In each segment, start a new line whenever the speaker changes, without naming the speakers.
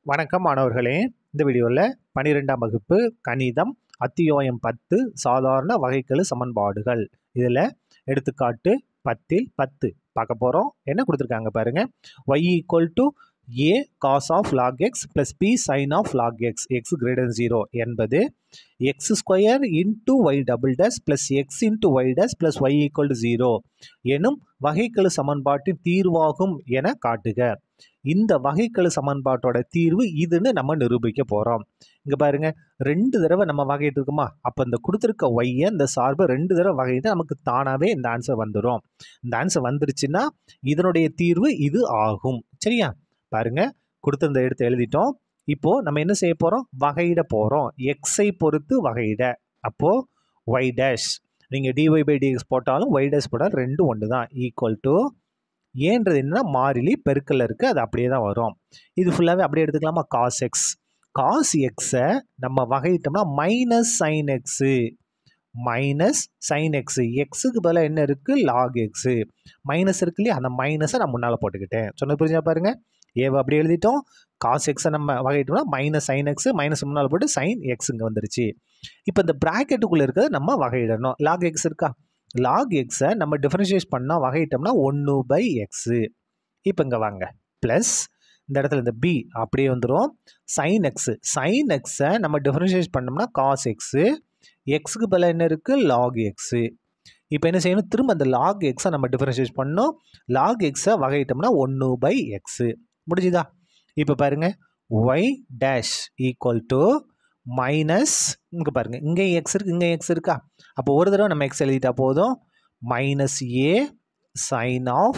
வணக்கம் மாணவர்களே இந்த வீடியோவில் பன்னிரெண்டாம் வகுப்பு கணிதம் அத்தியோயம் பத்து சாதாரண வகைக்கெழு சமன்பாடுகள் இதில் எடுத்துக்காட்டு பத்தில் பத்து பார்க்க போகிறோம் என்ன கொடுத்துருக்காங்க பாருங்க y equal to A cos of log x plus B sine of log x x greater zero என்பது x square into y double dash plus x into y dash plus y equal to zero எனும் வகைக்கெழு சமன்பாட்டின் தீர்வாகும் என காட்டுக இந்த வகைக்கெழு சமன்பாட்டோட தீர்வு இதுன்னு நம்ம நிரூபிக்க போகிறோம் இங்கே பாருங்க ரெண்டு தடவை நம்ம வகையிட்டு இருக்கோமா அப்போ இந்த கொடுத்துருக்க ஒய்யை இந்த சார்பை ரெண்டு தடவை வகையிட்டு நமக்கு தானாகவே இந்த ஆன்சர் வந்துடும் இந்த ஆன்சர் வந்துருச்சுன்னா இதனுடைய தீர்வு இது ஆகும் சரியா பாருங்க கொடுத்திருந்த எடுத்து எழுதிட்டோம் இப்போ நம்ம என்ன செய்ய போகிறோம் வகையிட போகிறோம் எக்ஸை பொறுத்து வகையிட அப்போ ஒய் டேஷ் நீங்கள் டிஒய் பை டிஎக்ஸ் போட்டாலும் ஒய் டேஷ் போட்டால் ரெண்டும் ஒன்று தான் ஈக்குவல் டு ஏன்றது என்னன்னா மாறிலி பெருக்கல்ல இருக்குது அது அப்படியே தான் வரும் இது ஃபுல்லாகவே அப்படியே எடுத்துக்கலாமா காஸ் எக்ஸ் காஸ் எக்ஸை நம்ம வகையிட்டோம்னா minus sine x minus sine x எக்ஸுக்கு பதிலாக என்ன இருக்குது லாக் எக்ஸு மைனஸ் இருக்கு இல்லையா அந்த மைனஸை நான் முன்னால் போட்டுக்கிட்டேன் சொன்னது புரிஞ்சா பாருங்க ஏவை அப்படி எழுதிட்டோம் காஸ் எக்ஸை நம்ம வகையிட்டோம்னா மைனஸ் சைன் எக்ஸு மைனஸ் முன்னால் போட்டு சைன் எக்ஸ் இங்கே வந்துருச்சு இப்போ இந்த ப்ராக்கெட்டுக்குள்ளே இருக்கிறத நம்ம வகையிடணும் லாக் எக்ஸ் இருக்கா லாக் எக்ஸை நம்ம டிஃபரன்ஷியேட் பண்ணால் வகையிட்டோம்னா ஒன்று பை எக்ஸு இப்போ இங்கே வாங்க ப்ளஸ் இந்த இடத்துல இந்த பி அப்படியே வந்துடும் சைன் எக்ஸு சைன் எக்ஸை நம்ம டிஃபரன்ஷியேட் பண்ணோம்னா காஸ் எக்ஸு எக்ஸுக்கு பதிலாக என்ன இருக்குது லாக் எக்ஸு இப்போ என்ன செய்யணும் திரும்ப அந்த லாக் எக்ஸை நம்ம டிஃபரன்ஷியேட் பண்ணோம் லாக் எக்ஸை வகையிட்டோம்னா ஒன்று பை எக்ஸு முடிஞ்சுதா இப்போ பாருங்கள் y dash equal to minus இங்கே பாருங்கள் இங்கே எக்ஸ் இருக்குது இங்கே எக்ஸ் இருக்கா அப்போ ஒரு தடவை நம்ம எக்ஸ் எழுதிட்டா போதும் minus A sine of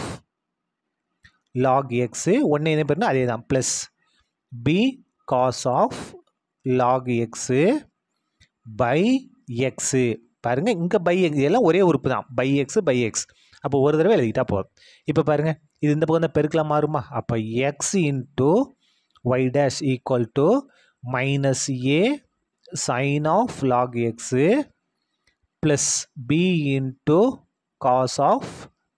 log x ஒன்று என்ன பேருனா அதே தான் plus B cos of log x by x பாருங்கள் இங்கே பை எக்ஸ் எல்லாம் ஒரே உறுப்பு தான் பை எக்ஸு பை எக்ஸ் அப்போ ஒரு தடவை எழுதிட்டா போதும் இப்போ பாருங்கள் இது இந்த பக்கம் தான் பெருக்கலாம் மாறுமா அப்போ x into y dash equal to minus A sine of log x plus B into cos of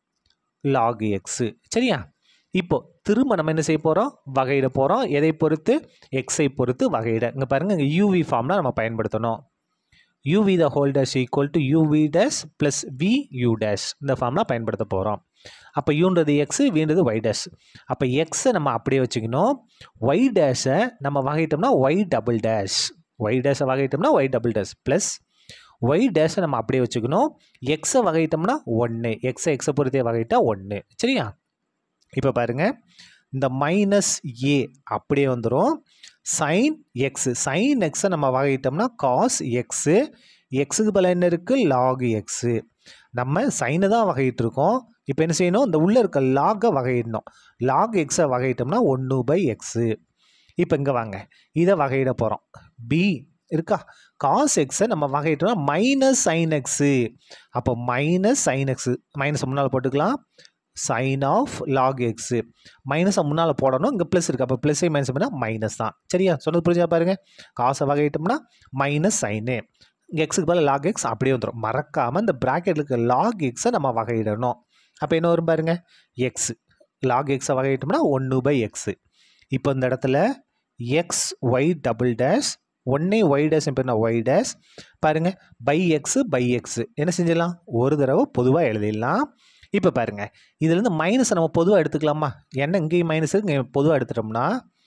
log x சரியா இப்போ திரும்ப நம்ம என்ன செய்ய போகிறோம் வகையிட போகிறோம் எதை பொறுத்து எக்ஸை பொறுத்து வகையிட இங்கே பாருங்கள் இங்கே யூவி ஃபார்ம் தான் நம்ம பயன்படுத்தணும் UV the whole dash equal to UV dash plus V U dash இந்த ஃபார்ம்லாம் பயன்படுத்த போகிறோம் அப்போ யூன்றது எக்ஸு வீன்றது ஒய் டேஷ் அப்போ எக்ஸை நம்ம அப்படியே வச்சுக்கணும் ஒய் டேஷை நம்ம வகையிட்டோம்னா ஒய் டபுள் டேஷ் ஒய் டேஷை வகையிட்டோம்னா y double dash plus y டேஷை நம்ம அப்படியே வச்சுக்கணும் எக்ஸை வகையிட்டோம்னா ஒன்று எக்ஸை எக்ஸை பொறுத்தே வகையிட்டா ஒன்று சரியா இப்போ பாருங்கள் இந்த மைனஸ் ஏ அப்படியே வந்துடும் சைன் எக்ஸு சைன் எக்ஸை நம்ம வகையிட்டோம்னா காஸ் எக்ஸு எக்ஸுக்கு பதிலாக என்ன இருக்குது லாக் எக்ஸு நம்ம சைனை தான் வகையிட்டு இருக்கோம் இப்போ என்ன செய்யணும் இந்த உள்ளே இருக்க லாகை வகையிடணும் லாக் எக்ஸை வகையிட்டோம்னா ஒன்று பை எக்ஸு இப்போ இங்கே வாங்க இதை வகையிட போகிறோம் பி இருக்கா காஸ் எக்ஸை நம்ம வகையிட்டோம்னா மைனஸ் சைன் எக்ஸு அப்போ மைனஸ் சைன் எக்ஸு மைனஸ் முன்னால் போட்டுக்கலாம் சைன் ஆஃப் லாக் எக்ஸு மைனஸை முன்னால் போடணும் இங்கே ப்ளஸ் இருக்குது அப்போ ப்ளஸ்ஸே மைனஸ் பண்ணால் மைனஸ் தான் சரியா சொன்னது புரிஞ்சா பாருங்கள் காசை வகையிட்டோம்னா மைனஸ் சைனு இங்கே எக்ஸுக்கு பதில் லாக் எக்ஸ் அப்படியே வந்துடும் மறக்காமல் இந்த ப்ராக்கெட்டில் இருக்க லாக் எக்ஸை நம்ம வகையிடணும் அப்போ என்ன வரும் பாருங்க எக்ஸ் லாக் எக்ஸை வகையிட்டோம்னா ஒன்று பை எக்ஸு இப்போ இந்த இடத்துல எக்ஸ் ஒய் டபுள் டேஷ் ஒன்னே ஒய் டேஷ் பேர் ஒய் டேஷ் பாருங்கள் பை எக்ஸு பை எக்ஸு என்ன செஞ்சிடலாம் ஒரு தடவை பொதுவாக எழுதிடலாம் இப்போ பாருங்கள் இதுலேருந்து மைனஸை நம்ம பொதுவாக எடுத்துக்கலாமா என்ன இங்கேயும் மைனஸ் இருக்கு இங்கே பொதுவாக எடுத்துட்டோம்னா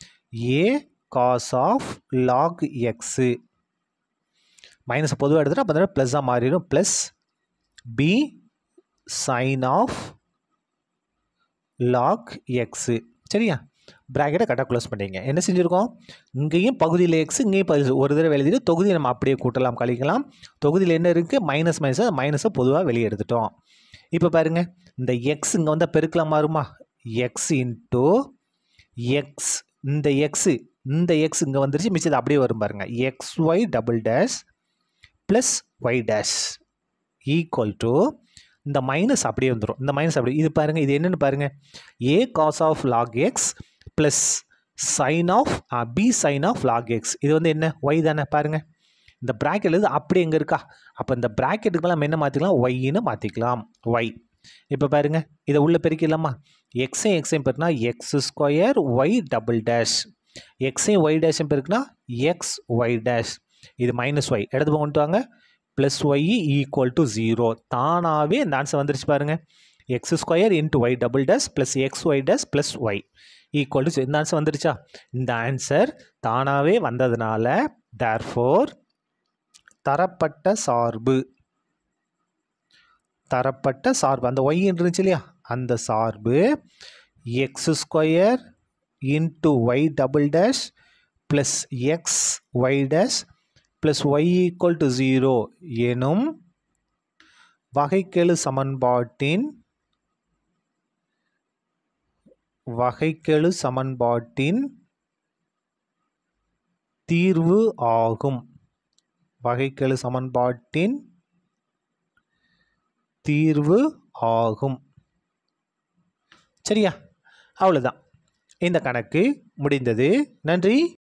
A cos of log x மைனஸை பொதுவாக எடுத்துட்டா அப்போ ப்ளஸ்ஸாக மாறிடும் plus B sine of log x சரியா ப்ராக்கெட்டை கரெக்டாக க்ளோஸ் பண்ணிங்க என்ன செஞ்சுருக்கோம் இங்கேயும் பகுதியில் எக்ஸ் இங்கேயும் பகுதி ஒரு தடவை எழுதிட்டு தொகுதியை நம்ம அப்படியே கூட்டலாம் கழிக்கலாம் தொகுதியில் என்ன இருக்குது மைனஸ் மைனஸ் மைனஸை பொதுவாக வெளியே எடுத்துட்டோம் இப்போ பாருங்கள் இந்த எக்ஸ் இங்கே வந்தால் பெருக்கலாம் மாறுமா எக்ஸ் இன்ட்டு எக்ஸ் இந்த எக்ஸு இந்த எக்ஸ் இங்கே வந்துருச்சு மிச்சது அப்படியே வரும் பாருங்கள் x y double dash plus y dash equal to இந்த மைனஸ் அப்படியே வந்துடும் இந்த மைனஸ் அப்படி இது பாருங்கள் இது என்னென்னு பாருங்கள் A cos of log x plus sine of B sine of log x இது வந்து என்ன ஒய் தானே பாருங்கள் இந்த ப்ராக்கெட் இது அப்படி எங்கே இருக்கா அப்போ இந்த ப்ராக்கெட்டுக்கு நம்ம என்ன மாற்றிக்கலாம் ஒய்ன்னு மாற்றிக்கலாம் ஒய் இப்போ பாருங்கள் இதை உள்ளே பெருக்கிடலாமா எக்ஸையும் எக்ஸையும் பெருனா x square y double dash எக்ஸையும் ஒய் டேஷும் பெருக்குனா எக்ஸ் ஒய் டேஷ் இது மைனஸ் ஒய் இடது பக்கம் கொண்டு வாங்க plus y equal to zero தானாகவே இந்த ஆன்சர் வந்துருச்சு பாருங்கள் x square into y double dash plus x y dash plus y equal to இந்த ஆன்சர் வந்துருச்சா இந்த ஆன்சர் தானாகவே வந்ததுனால தேர்ஃபோர் தரப்பட்ட சார்பு தரப்பட்ட சார்பு அந்த ஒய் இருந்துச்சு இல்லையா அந்த சார்பு x square into y double dash plus x y dash plus y equal to zero எனும் வகைக்கெழு சமன்பாட்டின் வகைக்கெழு சமன்பாட்டின் தீர்வு ஆகும் வகைக்கெழு சமன்பாட்டின் தீர்வு ஆகும் சரியா அவ்வளோதான் இந்த கணக்கு முடிந்தது நன்றி